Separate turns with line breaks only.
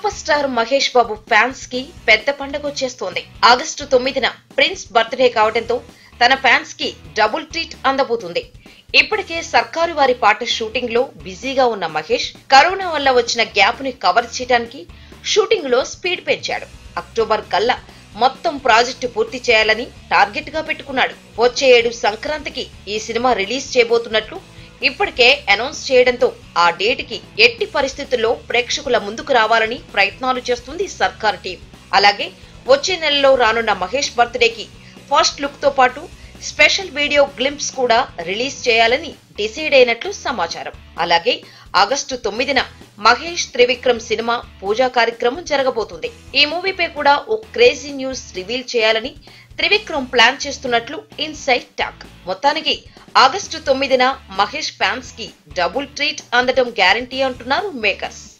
super star Mahesh Babu fans కి పెద్ద పండగ వచ్చేస్తోంది ఆగస్టు తొమ్మిదిన ప్రిన్స్ బర్త్డే కావడంతో తన ఫ్యాన్స్ కి డబుల్ ట్రీట్ అందబోతుంది ఇప్పటికే సర్కారు వారి పాట షూటింగ్ లో బిజీగా ఉన్న మహేష్ కరోనా వల్ల వచ్చిన గ్యాప్ ని కవర్ చేయడానికి షూటింగ్ లో స్పీడ్ పెంచాడు అక్టోబర్ కల్లా మొత్తం ప్రాజెక్టు పూర్తి చేయాలని టార్గెట్ గా పెట్టుకున్నాడు వచ్చే ఏడు సంక్రాంతికి ఈ సినిమా రిలీజ్ చేయబోతున్నట్లు ఇప్పటికే అనౌన్స్ చేయడంతో ఆ డేట్ కి ఎట్టి పరిస్థితుల్లో ప్రేక్షకుల ముందుకు రావాలని ప్రయత్నాలు చేస్తుంది సర్కార్ టీం అలాగే వచ్చే నెలలో రానున్న మహేష్ బర్త్డేకి ఫస్ట్ లుక్ తో పాటు స్పెషల్ వీడియో గ్లింప్స్ కూడా రిలీజ్ చేయాలని డిసైడ్ అయినట్లు సమాచారం అలాగే ఆగస్టు తొమ్మిదిన మహేష్ త్రివిక్రమ్ సినిమా పూజా కార్యక్రమం జరగబోతుంది ఈ మూవీపై కూడా ఓ క్రేజీ న్యూస్ రివీల్ చేయాలని త్రివిక్రమ్ ప్లాన్ చేస్తున్నట్లు ఇన్సైడ్ టాక్ మొత్తానికి ఆగస్టు తొమ్మిదిన మహేష్ ఫ్యాన్స్ కి డబుల్ ట్రీట్ అందటం గ్యారంటీ అంటున్నారు మేకర్స్